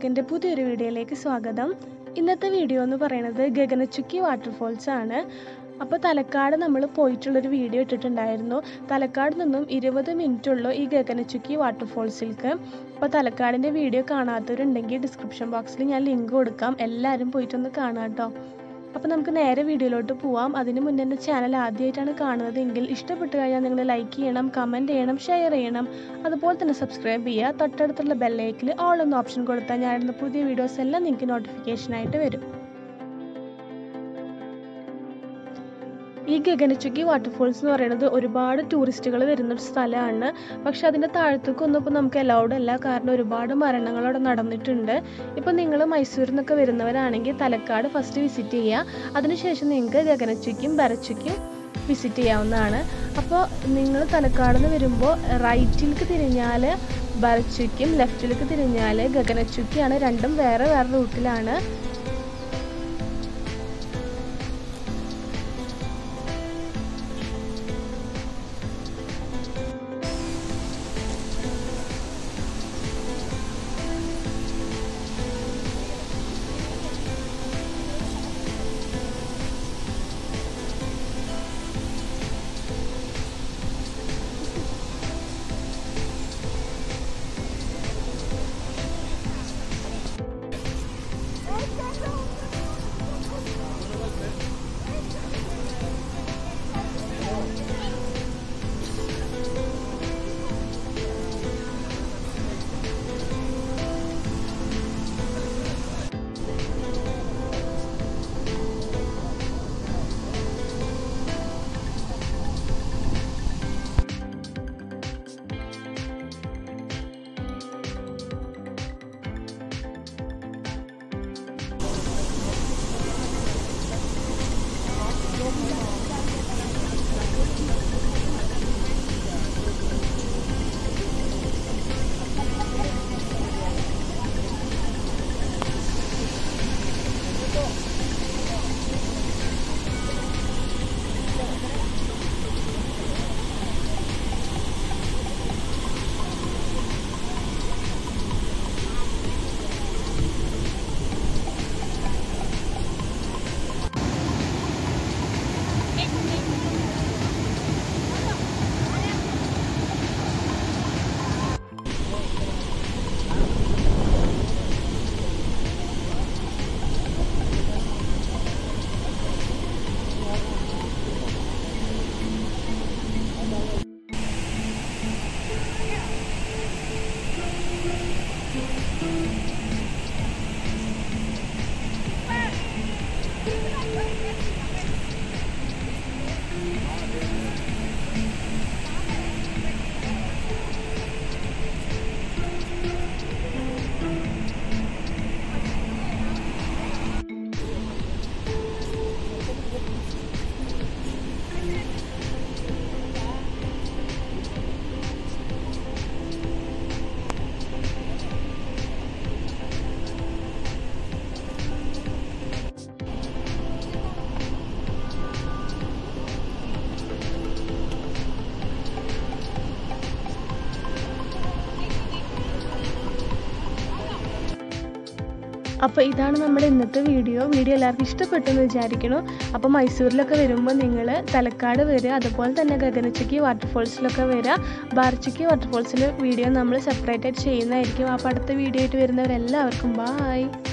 എൻ്റെ പുതിയൊരു വീഡിയോയിലേക്ക് സ്വാഗതം ഇന്നത്തെ വീഡിയോ എന്ന് പറയുന്നത് ഗഗനചുക്കി വാട്ടർഫോൾസ് ആണ് അപ്പോൾ തലക്കാട് നമ്മൾ പോയിട്ടുള്ളൊരു വീഡിയോ ഇട്ടിട്ടുണ്ടായിരുന്നു തലക്കാട് നിന്നും ഇരുപത് മിനിറ്റുള്ളൂ ഈ ഗഗനചുക്കി വാട്ടർഫോൾസിലേക്ക് അപ്പോൾ തലക്കാടിൻ്റെ വീഡിയോ കാണാത്തവരുണ്ടെങ്കിൽ ഡിസ്ക്രിപ്ഷൻ ബോക്സിൽ ഞാൻ ലിങ്ക് കൊടുക്കാം എല്ലാവരും പോയിട്ടൊന്ന് കാണാം കേട്ടോ അപ്പോൾ നമുക്ക് നേരെ വീഡിയോയിലോട്ട് പോവാം അതിന് മുന്നേ എൻ്റെ ചാനൽ ആദ്യമായിട്ടാണ് കാണുന്നതെങ്കിൽ ഇഷ്ടപ്പെട്ട് കഴിഞ്ഞാൽ നിങ്ങൾ ലൈക്ക് ചെയ്യണം കമൻറ്റ് ചെയ്യണം ഷെയർ ചെയ്യണം അതുപോലെ തന്നെ സബ്സ്ക്രൈബ് ചെയ്യുക തൊട്ടടുത്തുള്ള ബെല്ലൈക്കിൽ ഓൾ എന്ന ഓപ്ഷൻ കൊടുത്താൽ ഞാനിടുന്ന പുതിയ വീഡിയോസ് എല്ലാം നിങ്ങൾക്ക് നോട്ടിഫിക്കേഷനായിട്ട് വരും ഈ ഗഗനചുക്കി വാട്ടർഫോൾസ് എന്ന് പറയുന്നത് ഒരുപാട് ടൂറിസ്റ്റുകൾ വരുന്ന ഒരു സ്ഥലമാണ് പക്ഷെ അതിൻ്റെ താഴത്തേക്കൊന്നും ഇപ്പോൾ നമുക്ക് അലൗഡ് അല്ല കാരണം ഒരുപാട് മരണങ്ങൾ അവിടെ നടന്നിട്ടുണ്ട് ഇപ്പോൾ നിങ്ങൾ മൈസൂരിൽ നിന്നൊക്കെ വരുന്നവരാണെങ്കിൽ തലക്കാട് ഫസ്റ്റ് വിസിറ്റ് ചെയ്യുക അതിനുശേഷം നിങ്ങൾക്ക് ഗഗനചുക്കിയും ബരച്ചുക്കും വിസിറ്റ് ചെയ്യാവുന്നതാണ് അപ്പോൾ നിങ്ങൾ തലക്കാട് നിന്ന് വരുമ്പോൾ റൈറ്റിലേക്ക് തിരിഞ്ഞാൽ ബരച്ചുക്കും ലെഫ്റ്റിലേക്ക് തിരിഞ്ഞാൽ ഗഗനചുക്കിയാണ് രണ്ടും വേറെ വേറെ റൂട്ടിലാണ് അപ്പോൾ ഇതാണ് നമ്മുടെ ഇന്നത്തെ വീഡിയോ വീഡിയോ എല്ലാവർക്കും ഇഷ്ടപ്പെട്ടു എന്ന് വിചാരിക്കുന്നു അപ്പോൾ മൈസൂരിലൊക്കെ വരുമ്പോൾ നിങ്ങൾ തലക്കാട് വരിക അതുപോലെ തന്നെ ഗഗനച്ചുക്കി വാട്ടർഫോൾസിലൊക്കെ വരിക ബാർച്ചുക്കി വാട്ടർഫോൾസിൽ വീഡിയോ നമ്മൾ സെപ്പറേറ്റ് ആയിട്ട് ചെയ്യുന്നതായിരിക്കും അപ്പോൾ അടുത്ത വീഡിയോ ആയിട്ട് വരുന്നവരെല്ലാവർക്കും ബായ്